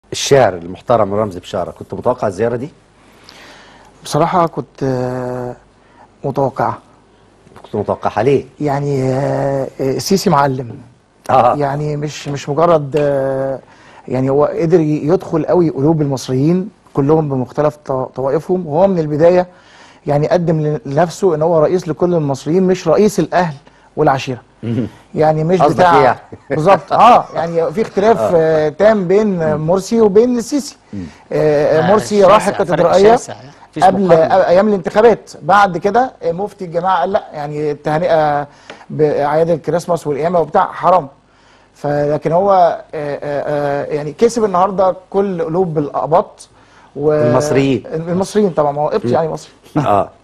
الشاعر المحترم رمزي بشاره كنت متوقع الزياره دي بصراحة كنت آه، متوقعة كنت متوقعها ليه يعني آه، آه، السيسي معلم اه يعني مش مش مجرد آه، يعني هو قدر يدخل قوي قلوب المصريين كلهم بمختلف ط- طوائفهم وهو من البداية يعني قدم لنفسه ان هو رئيس لكل المصريين مش رئيس الاهل والعشيرة يعني مش قصدك بتاع إيه يعني؟ بالظبط اه يعني في اختلاف آه. تام بين مرسي وبين السيسي آه آه، مرسي شاسع، راح فرق الكاتدرائية شاسع يعني. مفيش قبل مقارنة. ايام الانتخابات بعد كده مفتي الجماعه قال لا يعني التهنئه باعياد الكريسماس والقيامه وبتاع حرام فلكن هو آه، آه، آه، يعني كسب النهارده كل قلوب الاقباط و المصريين. المصريين طبعا ما هو قبط يعني مصري اه